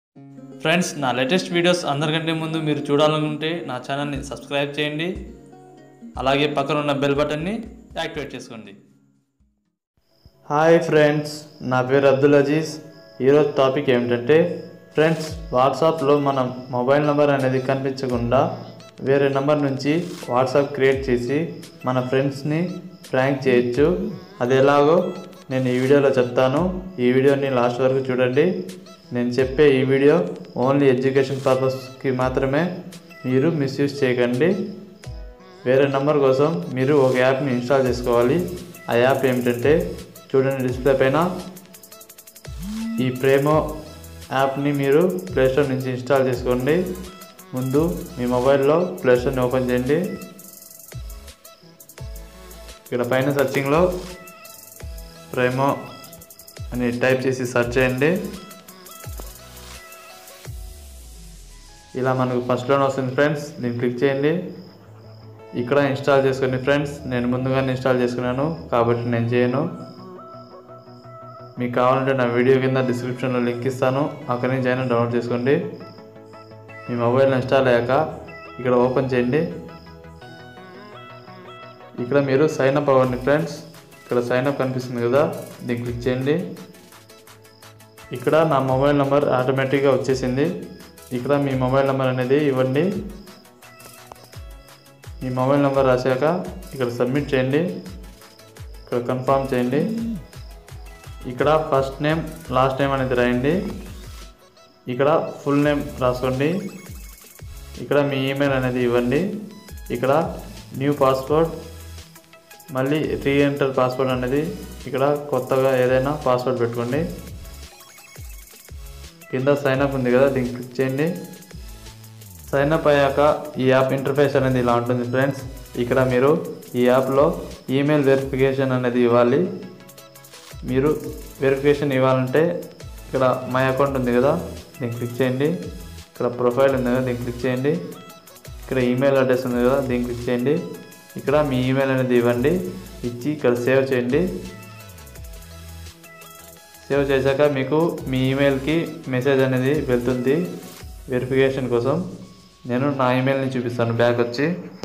friends నా latest videos అందరికంటే ముందు మీరు చూడాలనుకుంటే నా ఛానల్ని సబ్స్క్రైబ్ చేయండి అలాగే పక్కన ఉన్న బెల్ బటన్ని యాక్టివేట్ చేసుకోండి హాయ్ ఫ్రెండ్స్ నా పేరు అబ్దుల్ అజీజ్ ఈరోజు టాపిక్ ఏమిటంటే ఫ్రెండ్స్ వాట్సాప్లో మనం మొబైల్ నెంబర్ అనేది కనిపించకుండా వేరే నెంబర్ నుంచి వాట్సాప్ క్రియేట్ చేసి మన ఫ్రెండ్స్ని ప్రాంక్ చేయొచ్చు అది ఎలాగో నేను ఈ వీడియోలో చెప్తాను ఈ వీడియోని లాస్ట్ వరకు చూడండి నేను చెప్పే ఈ వీడియో ఓన్లీ ఎడ్యుకేషన్ పర్పస్కి మాత్రమే మీరు మిస్యూజ్ చేయకండి వేరే నెంబర్ కోసం మీరు ఒక యాప్ని ఇన్స్టాల్ చేసుకోవాలి ఆ యాప్ ఏమిటంటే చూడండి డిస్ప్లే పైన ఈ ప్రేమో యాప్ని మీరు ప్లేస్టోర్ నుంచి ఇన్స్టాల్ చేసుకోండి ముందు మీ మొబైల్లో ప్లేస్టోర్ని ఓపెన్ చేయండి ఇక్కడ పైన సర్చింగ్లో ప్రేమో అని టైప్ చేసి సెర్చ్ చేయండి ఇలా మనకు ఫస్ట్లోనే వస్తుంది ఫ్రెండ్స్ దీన్ని క్లిక్ చేయండి ఇక్కడ ఇన్స్టాల్ చేసుకోండి ఫ్రెండ్స్ నేను ముందుగానే ఇన్స్టాల్ చేసుకున్నాను కాబట్టి నేను చేయను మీకు కావాలంటే నా వీడియో కింద డిస్క్రిప్షన్లో లింక్ ఇస్తాను అక్కడి నుంచి అయినా డౌన్లోడ్ చేసుకోండి మీ మొబైల్ ఇన్స్టాల్ అయ్యాక ఇక్కడ ఓపెన్ చేయండి ఇక్కడ మీరు సైన్ అప్ అవ్వండి ఫ్రెండ్స్ ఇక్కడ సైన్ అప్ కనిపిస్తుంది కదా దీన్ని క్లిక్ చేయండి ఇక్కడ నా మొబైల్ నెంబర్ ఆటోమేటిక్గా వచ్చేసింది ఇక్కడ మీ మొబైల్ నెంబర్ అనేది ఇవ్వండి మీ మొబైల్ నెంబర్ రాశాక ఇక్కడ సబ్మిట్ చేయండి ఇక్కడ కన్ఫర్మ్ చేయండి ఇక్కడ ఫస్ట్ నేమ్ లాస్ట్ నేమ్ అనేది రాయండి ఇక్కడ ఫుల్ నేమ్ రాసుకోండి ఇక్కడ మీ ఈమెయిల్ అనేది ఇవ్వండి ఇక్కడ న్యూ పాస్వర్డ్ మళ్ళీ రీ ఎంటర్ పాస్వర్డ్ అనేది ఇక్కడ కొత్తగా ఏదైనా పాస్వర్డ్ పెట్టుకోండి కింద సైన్ అప్ ఉంది కదా దీన్ని క్లిక్ చేయండి సైన్ అప్ అయ్యాక ఈ యాప్ ఇంటర్ఫేస్ అనేది ఇలా ఉంటుంది ఫ్రెండ్స్ ఇక్కడ మీరు ఈ యాప్లో ఈమెయిల్ వెరిఫికేషన్ అనేది ఇవ్వాలి మీరు వెరిఫికేషన్ ఇవ్వాలంటే ఇక్కడ మై అకౌంట్ ఉంది కదా దీన్ని క్లిక్ చేయండి ఇక్కడ ప్రొఫైల్ ఉంది కదా దీన్ని క్లిక్ చేయండి ఇక్కడ ఈమెయిల్ అడ్రస్ ఉంది కదా దీన్ని క్లిక్ చేయండి ఇక్కడ మీ ఈమెయిల్ అనేది ఇవ్వండి ఇచ్చి ఇక్కడ సేవ్ చేయండి సేవ్ చేశాక మీకు మీ ఈమెయిల్కి మెసేజ్ అనేది వెళ్తుంది వెరిఫికేషన్ కోసం నేను నా ఈమెయిల్ని చూపిస్తాను బ్యాక్ వచ్చి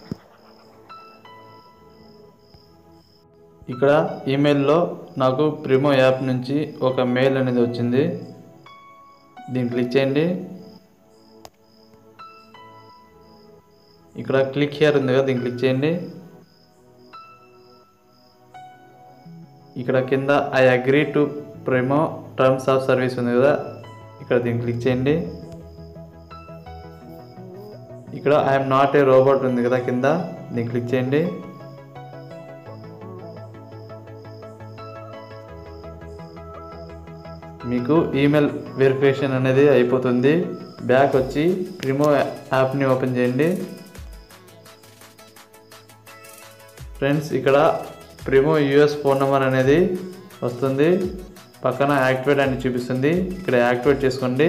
ఇక్కడ ఈమెయిల్లో నాకు ప్రిమో యాప్ నుంచి ఒక మెయిల్ అనేది వచ్చింది దీన్ని క్లిక్ చేయండి ఇక్కడ క్లిక్ హియర్ ఉంది కదా దీన్ని క్లిక్ చేయండి ఇక్కడ కింద I agree to Primo terms of service ఉంది కదా ఇక్కడ దీన్ని క్లిక్ చేయండి ఇక్కడ ఐఎమ్ నాట్ ఏ రోబోట్ ఉంది కదా కింద దీన్ని క్లిక్ చేయండి మీకు ఈమెయిల్ వెరిఫికేషన్ అనేది అయిపోతుంది బ్యాక్ వచ్చి ప్రిమో యాప్ని ఓపెన్ చేయండి ఫ్రెండ్స్ ఇక్కడ ప్రిమో యూఎస్ ఫోన్ నెంబర్ అనేది వస్తుంది పక్కన యాక్టివేట్ అని చూపిస్తుంది ఇక్కడ యాక్టివేట్ చేసుకోండి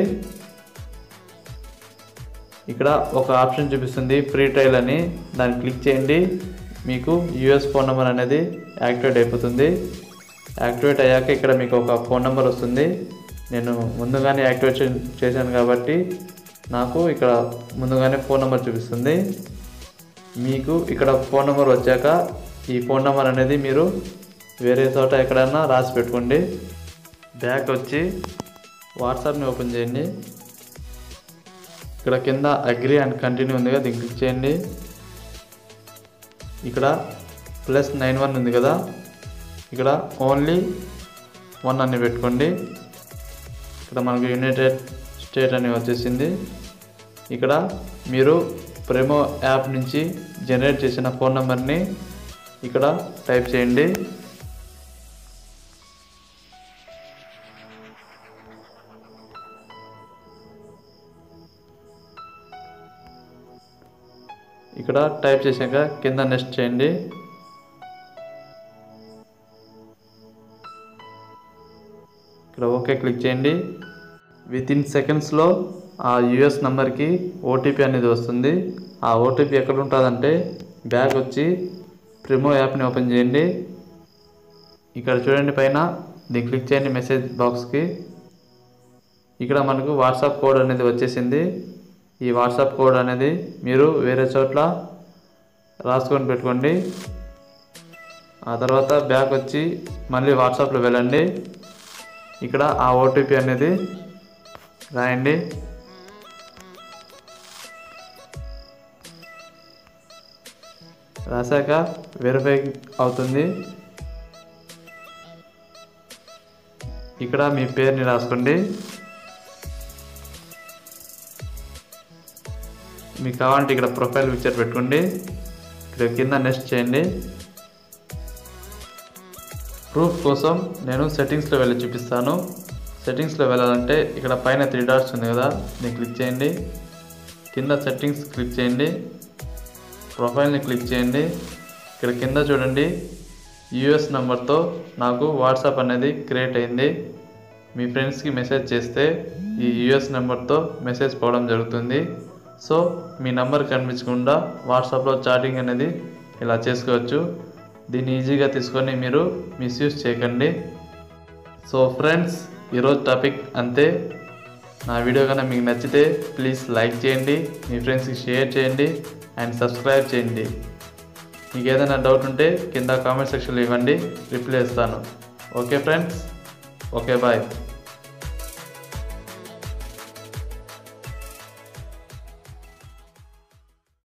ఇక్కడ ఒక ఆప్షన్ చూపిస్తుంది ఫ్రీ ట్రయల్ అని దాన్ని క్లిక్ చేయండి మీకు యూఎస్ ఫోన్ నెంబర్ అనేది యాక్టివేట్ అయిపోతుంది యాక్టివేట్ అయ్యాక ఇక్కడ మీకు ఒక ఫోన్ నెంబర్ వస్తుంది నేను ముందుగానే యాక్టివేట్ చేశాను కాబట్టి నాకు ఇక్కడ ముందుగానే ఫోన్ నెంబర్ చూపిస్తుంది మీకు ఇక్కడ ఫోన్ నెంబర్ వచ్చాక ఈ ఫోన్ నెంబర్ అనేది మీరు వేరే చోట ఎక్కడైనా రాసి పెట్టుకోండి బ్యాక్ వచ్చి వాట్సాప్ని ఓపెన్ చేయండి ఇక్కడ కింద అగ్రి అండ్ కంటిన్యూ ఉంది కదా దీన్ని క్లిక్ చేయండి ఇక్కడ ప్లస్ నైన్ వన్ ఉంది కదా ఇక్కడ ఓన్లీ వన్ అని పెట్టుకోండి ఇక్కడ మనకు యునైటెడ్ స్టేట్ అని వచ్చేసింది ఇక్కడ మీరు ప్రెమో యాప్ నుంచి జనరేట్ చేసిన ఫోన్ నెంబర్ని ఇక్కడ టైప్ చేయండి ఇక్కడ టైప్ చేశాక కింద నెక్స్ట్ చేయండి ఇక్కడ ఓకే క్లిక్ చేయండి విత్ ఇన్ సెకండ్స్లో ఆ యుఎస్ నెంబర్కి ఓటీపీ అనేది వస్తుంది ఆ ఓటీపీ ఎక్కడ ఉంటుందంటే బ్యాక్ వచ్చి ప్రిమో యాప్ని ఓపెన్ చేయండి ఇక్కడ చూడండి పైన దీన్ని క్లిక్ చేయండి మెసేజ్ బాక్స్కి ఇక్కడ మనకు వాట్సాప్ కోడ్ అనేది వచ్చేసింది ఈ వాట్సాప్ కోడ్ అనేది మీరు వేరే చోట్ల రాసుకొని పెట్టుకోండి ఆ తర్వాత బ్యాక్ వచ్చి మళ్ళీ వాట్సాప్లో వెళ్ళండి ఇక్కడ ఆ ఓటీపీ అనేది రాయండి రాశాక వెరిఫై అవుతుంది ఇక్కడ మీ పేరుని రాసుకోండి మీకు కావాలంటే ఇక్కడ ప్రొఫైల్ పిక్చర్ పెట్టుకోండి ఇక్కడ కింద నెక్స్ట్ చేయండి ప్రూఫ్ కోసం నేను సెట్టింగ్స్లో వెళ్ళి చూపిస్తాను సెట్టింగ్స్లో వెళ్ళాలంటే ఇక్కడ పైన త్రీ డాట్స్ ఉంది కదా దీన్ని క్లిక్ చేయండి కింద సెట్టింగ్స్ క్లిక్ చేయండి ప్రొఫైల్ని క్లిక్ చేయండి ఇక్కడ కింద చూడండి యూఎస్ నెంబర్తో నాకు వాట్సాప్ అనేది క్రియేట్ అయింది మీ ఫ్రెండ్స్కి మెసేజ్ చేస్తే ఈ యూఎస్ నెంబర్తో మెసేజ్ పోవడం జరుగుతుంది సో మీ నెంబర్ కనిపించకుండా వాట్సాప్లో చాటింగ్ అనేది ఇలా చేసుకోవచ్చు దీన్ని ఈజీగా తీసుకొని మీరు మిస్యూజ్ చేయకండి సో ఫ్రెండ్స్ ఈరోజు టాపిక్ అంతే నా వీడియో కనుక మీకు నచ్చితే ప్లీజ్ లైక్ చేయండి మీ ఫ్రెండ్స్కి షేర్ చేయండి అండ్ సబ్స్క్రైబ్ చేయండి మీకు ఏదైనా డౌట్ ఉంటే కింద కామెంట్ సెక్షన్లో ఇవ్వండి రిప్లై ఇస్తాను ఓకే ఫ్రెండ్స్ ఓకే బాయ్